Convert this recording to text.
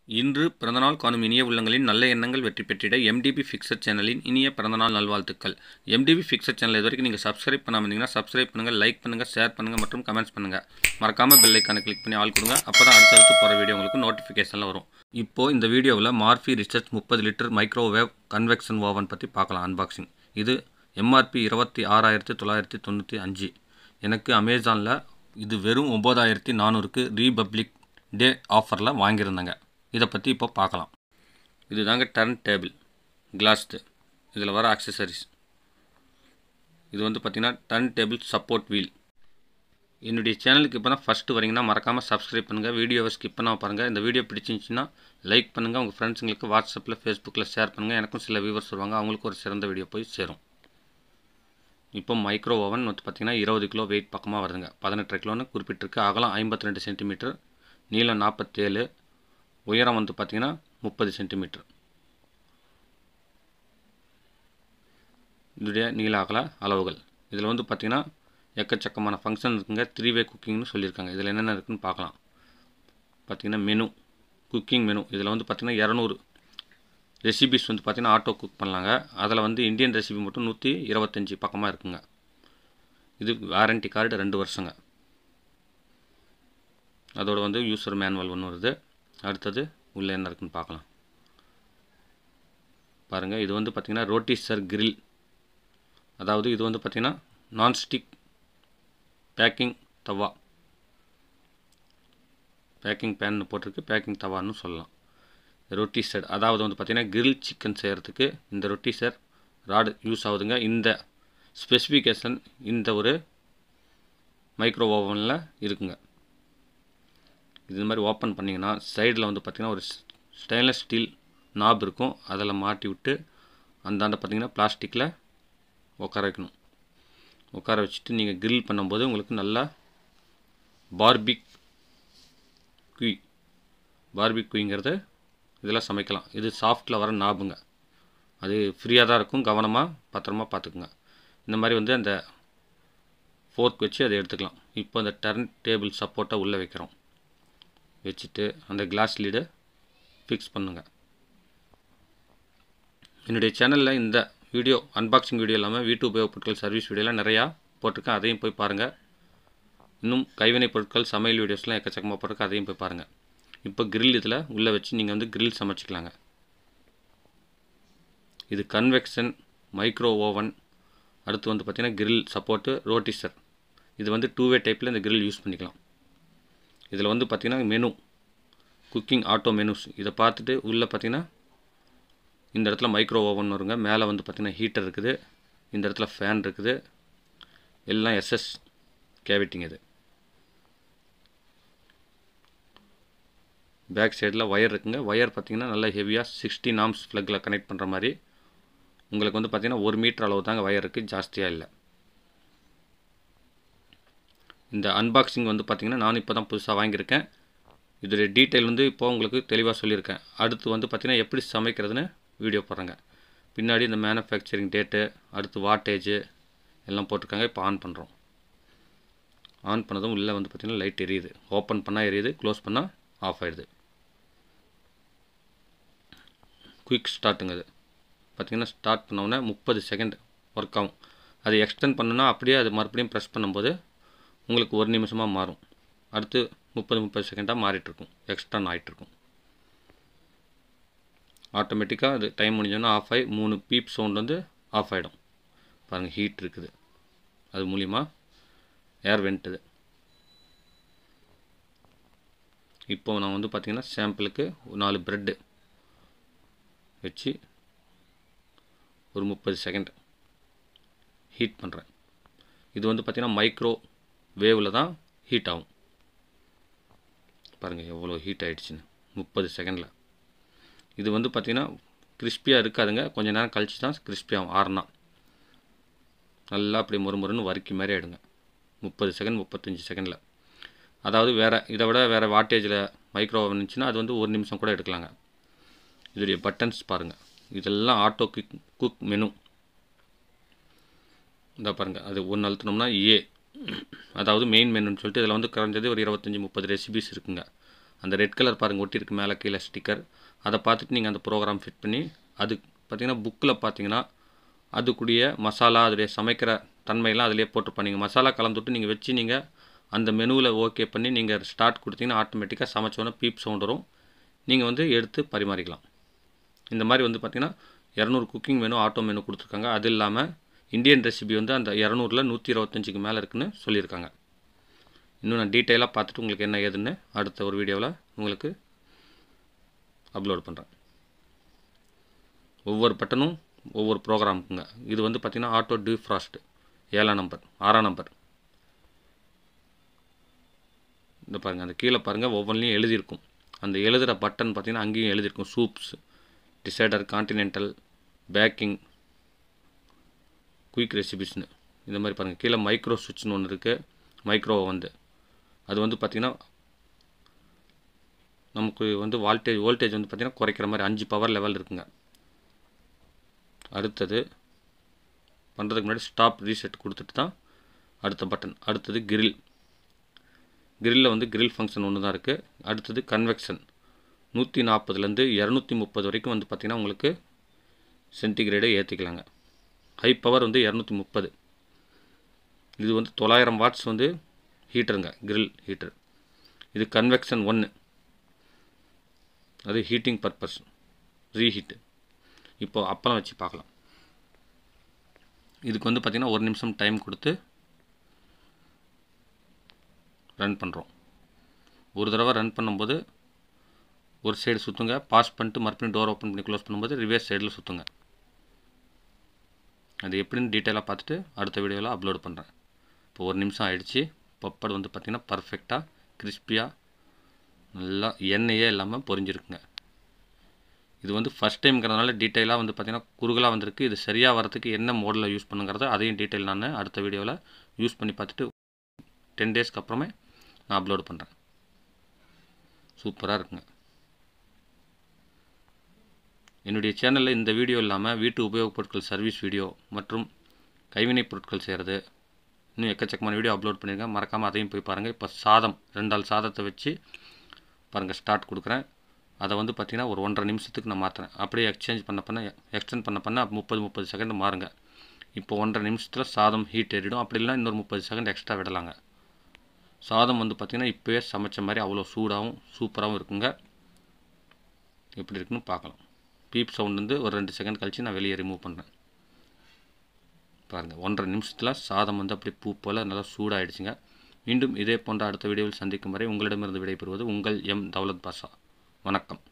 இன்று பிறந்தநாள் காணும் இனிய உள்ளங்களின் நல்ல எண்ணங்கள் வெற்றி பெற்றிட எம்டிபி ஃபிக்சட் சேனலின் இனிய பிறந்தநாள் நல்வாழ்த்துக்கள் எம்டிபி ஃபிக்சட் சேனல் இது வரைக்கும் நீங்கள் சப்ஸ்கிரைப் பண்ணாமல் இருந்தீங்கன்னா சப்ஸ்கிரைப் பண்ணுங்கள் லைக் பண்ணுங்கள் ஷேர் பண்ணுங்கள் மற்றும் கமெண்ட்ஸ் பண்ணுங்கள் மறக்காமல் பெல் ஐக்கானை கிளிக் பண்ணி ஆள் கொடுங்க அப்போ தான் அடுத்தடுத்து போகிற வீடியோ உங்களுக்கு நோட்டிஃபிகேஷனில் வரும் இப்போது இந்த வீடியோவில் மார்ஃபி ரிசர்ச் முப்பது லிட்டர் மைக்ரோவேவ் கன்வெக்ஷன் ஓவன் பற்றி பார்க்கலாம் அன்பாக்சிங் இது எம்ஆர்பி இருபத்தி ஆறாயிரத்தி தொள்ளாயிரத்தி தொண்ணூற்றி அஞ்சு எனக்கு அமேசானில் இது வெறும் ஒம்பதாயிரத்தி நானூறுக்கு ரீபப்ளிக் டே ஆஃபரில் வாங்கியிருந்தேங்க இதை பற்றி இப்போ பார்க்கலாம் இது தாங்க டர்ன் டேபிள் கிளாஸ்து இதில் வர அக்சசரிஸ் இது வந்து பார்த்திங்கன்னா டர்ன் டேபிள் சப்போர்ட் வீல் என்னுடைய சேனலுக்கு இப்போ தான் ஃபஸ்ட்டு வரீங்கன்னா மறக்காமல் சப்ஸ்கிரைப் பண்ணுங்கள் வீடியோவை ஸ்கிப் பண்ணாமல் பாருங்கள் இந்த வீடியோ பிடிச்சிருந்துச்சின்னா லைக் பண்ணுங்கள் உங்கள் ஃப்ரெண்ட்ஸுங்களுக்கு வாட்ஸ்அப்பில் ஃபேஸ்புக்கில் ஷேர் பண்ணுங்கள் எனக்கும் சில வியூவர்ஸ் வருவாங்க அவங்களுக்கும் ஒரு சிறந்த வீடியோ போய் சேரும் இப்போ மைக்ரோ ஓவன் வந்து பார்த்திங்கன்னா இருபது கிலோ வெயிட் பக்கமாக வருதுங்க பதினெட்டரை கிலோன்னு குறிப்பிட்டிருக்கு அகலம் ஐம்பத்தி ரெண்டு சென்டிமீட்டர் நீளம் நாற்பத்தேழு உயரம் வந்து பார்த்திங்கன்னா முப்பது சென்டிமீட்டர் இதோடைய நீள அகல அளவுகள் இதில் வந்து பார்த்திங்கன்னா எக்கச்சக்கமான ஃபங்க்ஷன் இருக்குங்க த்ரீ வே குக்கிங்னு சொல்லியிருக்காங்க இதில் என்னென்ன இருக்குதுன்னு பார்க்கலாம் பார்த்திங்கன்னா மெனு குக்கிங் மெனு இதில் வந்து பார்த்திங்கன்னா இரநூறு ரெசிபிஸ் வந்து பார்த்திங்கன்னா ஆட்டோ குக் பண்ணலாங்க அதில் வந்து இந்தியன் ரெசிபி மட்டும் நூற்றி இருபத்தஞ்சி பக்கமாக இருக்குங்க இது வாரண்டி கார்டு ரெண்டு வருஷங்க அதோட வந்து யூசர் மேனுவல் ஒன்று வருது அடுத்தது உள்ளே என்ன இருக்குன்னு பார்க்கலாம் பாருங்கள் இது வந்து பார்த்திங்கன்னா ரோட்டி சர் கிரில் அதாவது இது வந்து பார்த்திங்கன்னா nonstick baking tawa baking pan போட்டிருக்கு பேக்கிங் தவான்னு சொல்லலாம் ரொட்டி செட் அதாவது வந்து பார்த்திங்கன்னா கிரில் சிக்கன் செய்கிறதுக்கு இந்த ரொட்டி செட் ராடு யூஸ் ஆகுதுங்க இந்த ஸ்பெசிஃபிகேஷன் இந்த ஒரு மைக்ரோ ஓவனில் இருக்குங்க இது மாதிரி ஓப்பன் பண்ணிங்கன்னா சைடில் வந்து பார்த்திங்கன்னா ஒரு ஸ்டெயின்லெஸ் ஸ்டீல் நாப் இருக்கும் அதில் மாட்டி விட்டு அந்தாண்ட பார்த்திங்கன்னா பிளாஸ்டிக்கில் உட்கார வைக்கணும் உட்கார வச்சுட்டு நீங்கள் கிரில் பண்ணும்போது உங்களுக்கு நல்லா பார்பிக் குய் பார்பிக் குய்ங்கிறது இதெல்லாம் சமைக்கலாம் இது சாஃப்டில் வர நாபுங்க அது ஃப்ரீயாக தான் இருக்கும் கவனமாக பத்திரமா பார்த்துக்குங்க இந்த மாதிரி வந்து அந்த ஃபோர்க் வச்சு அதை எடுத்துக்கலாம் இப்போ அந்த டர்ன் டேபிள் சப்போர்ட்டை உள்ளே வைக்கிறோம் வச்சுட்டு அந்த கிளாஸ் லீடை ஃபிக்ஸ் பண்ணுங்கள் என்னுடைய சேனலில் இந்த வீடியோ அன்பாக்சிங் வீடியோ இல்லாமல் வீட்டு உபயோகப் பொருட்கள் சர்வீஸ் வீடியோலாம் நிறையா போட்டிருக்கேன் அதையும் போய் பாருங்கள் இன்னும் கைவினைப் பொருட்கள் சமையல் வீடியோஸ்லாம் எக்கச்சக்கமாக போட்டிருக்கேன் அதையும் போய் பாருங்கள் இப்போ கிரில் இதில் உள்ளே வச்சு நீங்கள் வந்து கிரில் சமைச்சிக்கலாங்க இது கன்வெக்ஷன் மைக்ரோ ஓவன் அடுத்து வந்து பார்த்திங்கன்னா கிரில் சப்போர்ட்டு ரோட்டிசர் இது வந்து டூ வே டைப்பில் இந்த கிரில் யூஸ் பண்ணிக்கலாம் இதில் வந்து பார்த்திங்கன்னா மெனு குக்கிங் ஆட்டோ மெனுஸ் இதை பார்த்துட்டு உள்ளே பார்த்திங்கன்னா இந்த இடத்துல மைக்ரோ ஓவன் வருங்க மேலே வந்து பார்த்திங்கன்னா ஹீட்டர் இருக்குது இந்த இடத்துல ஃபேன் இருக்குது எல்லாம் எஸ்எஸ் கேவிட்டிங் இது பேக் சைடில் ஒயர் இருக்குங்க ஒயர் பார்த்திங்கன்னா நல்லா ஹெவியாக சிக்ஸ்டி நாம்ஸ் ப்ளக்கில் கனெக்ட் பண்ணுற மாதிரி உங்களுக்கு வந்து பார்த்திங்கன்னா ஒரு மீட்டர் அளவு தாங்க ஒயர் இருக்குது ஜாஸ்தியாக இல்லை இந்த அன்பாக்சிங் வந்து பார்த்திங்கன்னா நான் இப்போ தான் புதுசாக வாங்கியிருக்கேன் இதோடைய டீட்டெயில் வந்து இப்போ உங்களுக்கு தெளிவாக சொல்லியிருக்கேன் அடுத்து வந்து பார்த்திங்கன்னா எப்படி சமைக்கிறதுன்னு வீடியோ போடுறேங்க பின்னாடி இந்த மேனுஃபேக்சரிங் டேட்டு அடுத்து வாட்டேஜு எல்லாம் போட்டிருக்காங்க இப்போ ஆன் பண்ணுறோம் ஆன் பண்ணதும் உள்ளே வந்து பார்த்திங்கன்னா லைட் எரியுது ஓப்பன் பண்ணால் எரியுது க்ளோஸ் பண்ணால் ஆஃப் ஆகிடுது குயிக் ஸ்டார்ட்டுங்க அது பார்த்திங்கன்னா ஸ்டார்ட் பண்ணோன்னே முப்பது செகண்ட் ஒர்க் ஆகும் அது எக்ஸ்டெண்ட் பண்ணுன்னா அப்படியே அது மறுபடியும் ப்ரெஸ் பண்ணும்போது உங்களுக்கு ஒரு நிமிஷமாக மாறும் அடுத்து முப்பது முப்பது செகண்டாக மாறிட்டுருக்கும் எக்ஸ்டன் ஆகிட்டுருக்கும் ஆட்டோமேட்டிக்காக அது டைம் முடிஞ்சோன்னா ஆஃப் ஆகி மூணு பீப் சவுண்ட் வந்து ஆஃப் ஆகிடும் பாருங்கள் ஹீட் இருக்குது அது மூலிமா ஏர் வென்ட்டுது இப்போ நான் வந்து பார்த்திங்கன்னா சாம்பிளுக்கு நாலு ப்ரெட்டு வச்சு ஒரு முப்பது செகண்ட் ஹீட் பண்ணுறேன் இது வந்து பார்த்திங்கன்னா மைக்ரோ வேவில் தான் ஹீட் ஆகும் பாருங்கள் எவ்வளோ ஹீட் ஆகிடுச்சின்னு முப்பது செகண்டில் இது வந்து பார்த்திங்கன்னா கிறிஸ்பியாக இருக்காதுங்க கொஞ்சம் நேரம் கழித்து தான் கிறிஸ்பியாகும் ஆறுனா நல்லா அப்படி மொறுமொறுன்னு வறுக்கி மாதிரி ஆகிடுங்க முப்பது செகண்ட் முப்பத்தஞ்சு செகண்டில் அதாவது வேறு இதை விட வேறு வாட்டேஜில் மைக்ரோ ஓவன் இருந்துச்சுன்னா அது வந்து ஒரு நிமிஷம் கூட எடுக்கலாங்க இதோடைய பட்டன்ஸ் பாருங்கள் இதெல்லாம் ஆட்டோ குக் குக் மெனு இந்த பாருங்கள் அது ஒன்று அழுத்தினோம்னா ஏ அதாவது மெயின் மெனுன்னு சொல்லிட்டு இதில் வந்து குறைஞ்சது ஒரு இருபத்தஞ்சி முப்பது ரெசிபிஸ் இருக்குங்க அந்த ரெட் கலர் பாருங்கள் ஒட்டியிருக்கு மேலே கீழே ஸ்டிக்கர் அதை பார்த்துட்டு நீங்கள் அந்த ப்ரோக்ராம் ஃபிட் பண்ணி அது பார்த்தீங்கன்னா புக்கில் பார்த்தீங்கன்னா அதுக்குரிய மசாலா அதோடைய சமைக்கிற தன்மையெல்லாம் அதிலே போட்டிருப்பாங்க நீங்கள் மசாலா கலந்துட்டு நீங்கள் வச்சு நீங்கள் அந்த மெனுவில் ஓகே பண்ணி நீங்கள் ஸ்டார்ட் கொடுத்தீங்கன்னா ஆட்டோமேட்டிக்காக சமைச்சோன்னே பீப் சவுண்ட் வரும் நீங்கள் வந்து எடுத்து பரிமாறிக்கலாம் இந்த மாதிரி வந்து பார்த்திங்கன்னா இரநூறு குக்கிங் மெனு ஆட்டோ மெனு கொடுத்துருக்காங்க அது இல்லாமல் இந்தியன் ரெசிபி வந்து அந்த இரநூறுல நூற்றி இருபத்தஞ்சுக்கு மேலே இருக்குன்னு சொல்லியிருக்காங்க இன்னும் நான் டீட்டெயிலாக பார்த்துட்டு உங்களுக்கு என்ன ஏதுன்னு அடுத்த ஒரு வீடியோவில் உங்களுக்கு அப்லோட் பண்ணுறேன் ஒவ்வொரு பட்டனும் ஒவ்வொரு ப்ரோக்ராமுக்குங்க இது வந்து பார்த்திங்கன்னா ஆட்டோ டிஃப்ராஸ்ட் ஏழாம் நம்பர் ஆறாம் நம்பர் இந்த பாருங்கள் அந்த கீழே பாருங்கள் ஒவ்வொன்றிலையும் எழுதியிருக்கும் அந்த எழுதுகிற பட்டன் பார்த்திங்கன்னா அங்கேயும் எழுதியிருக்கும் சூப்ஸ் டிசைடர் கான்டினென்டல் பேக்கிங் குயிக் ரெசிபிஸ்னு இந்த மாதிரி பாருங்கள் கீழே மைக்ரோ சுவிட்ச்னு ஒன்று இருக்குது மைக்ரோ வந்து அது வந்து பார்த்திங்கன்னா நமக்கு வந்து வால்டேஜ் வோல்டேஜ் வந்து பார்த்திங்கன்னா குறைக்கிற மாதிரி அஞ்சு பவர் லெவல் இருக்குங்க அடுத்தது பண்ணுறதுக்கு முன்னாடி ஸ்டாப் ரீசெட் கொடுத்துட்டு தான் அடுத்த பட்டன் அடுத்தது கிரில் கிரில்லில் வந்து கிரில் ஃபங்க்ஷன் ஒன்று தான் இருக்குது அடுத்தது கன்வெக்ஷன் நூற்றி நாற்பதுலேருந்து இரநூத்தி முப்பது வரைக்கும் வந்து பார்த்திங்கன்னா உங்களுக்கு சென்டிகிரேடை ஏற்றிக்கலாங்க ஹை பவர் வந்து இரநூத்தி முப்பது இது வந்து தொள்ளாயிரம் வாட்ஸ் வந்து ஹீட்டருங்க கிரில் ஹீட்டர் இது கன்வெக்ஷன் ஒன்று அது ஹீட்டிங் பர்பஸ் ரீஹீட்டு இப்போது அப்பளம் வச்சு பார்க்கலாம் இதுக்கு வந்து பார்த்திங்கன்னா ஒரு நிமிஷம் டைம் கொடுத்து ரன் பண்ணுறோம் ஒரு தடவை ரன் பண்ணும்போது ஒரு சைடு சுற்றுங்க பாஸ் பண்ணிட்டு மறுபடியும் டோர் ஓப்பன் பண்ணி க்ளோஸ் பண்ணும்போது ரிவர்ஸ் சைடில் சுற்றுங்க அது எப்படின்னு டீட்டெயிலாக பார்த்துட்டு அடுத்த வீடியோவில் அப்லோட் பண்ணுறேன் இப்போ ஒரு நிமிஷம் ஆயிடுச்சு பப்படு வந்து பார்த்திங்கன்னா பர்ஃபெக்டாக கிறிஸ்பியாக நல்லா எண்ணெயே இல்லாமல் பொரிஞ்சிருக்குங்க இது வந்து ஃபஸ்ட் டைம்ங்கிறதுனால டீட்டெயிலாக வந்து பார்த்திங்கன்னா குறுகலாக வந்திருக்கு இது சரியாக வரதுக்கு என்ன மோடில் யூஸ் பண்ணுங்கிறத அதையும் டீட்டெயில் நான் அடுத்த வீடியோவில் யூஸ் பண்ணி பார்த்துட்டு டென் டேஸ்க்கு அப்புறமே நான் அப்லோட் பண்ணுறேன் சூப்பராக இருக்குங்க என்னுடைய சேனலில் இந்த வீடியோ இல்லாமல் வீட்டு உபயோகப் பொருட்கள் சர்வீஸ் வீடியோ மற்றும் கைவினைப் பொருட்கள் செய்கிறது இன்னும் எக்கச்சக்கமான வீடியோ அப்லோட் பண்ணியிருக்கேன் மறக்காமல் அதையும் போய் பாருங்கள் இப்போ சாதம் ரெண்டாள் சாதத்தை வச்சு பாருங்கள் ஸ்டார்ட் கொடுக்குறேன் அதை வந்து பார்த்திங்கன்னா ஒரு ஒன்றரை நிமிஷத்துக்கு நான் மாற்றுறேன் அப்படியே எக்ஸ்சேஞ்ச் பண்ண பண்ண எக்ஸ்டெண்ட் பண்ண பண்ண முப்பது முப்பது செகண்ட் மாறுங்க இப்போ ஒன்றரை நிமிஷத்தில் சாதம் ஹீட் ஏறிடும் அப்படி இல்லைனா இன்னொரு முப்பது செகண்ட் எக்ஸ்ட்ரா விடலாங்க சாதம் வந்து பார்த்திங்கன்னா இப்போயே சமைச்ச மாதிரி அவ்வளோ சூடாகவும் சூப்பராகவும் இருக்குங்க எப்படி இருக்குன்னு பார்க்கலாம் பீப் சவுண்ட் வந்து ஒரு ரெண்டு செகண்ட் கழித்து நான் வெளியே ரிமூவ் பண்ணுறேன் பாருங்கள் ஒன்றரை நிமிஷத்தில் சாதம் வந்து அப்படி பூ போல் நல்லா சூடாகிடுச்சுங்க மீண்டும் இதே போன்ற அடுத்த வீடியோவில் சந்திக்கும் வரை உங்களிடமிருந்து விடைபெறுவது உங்கள் எம் தௌலத் பாஷா வணக்கம்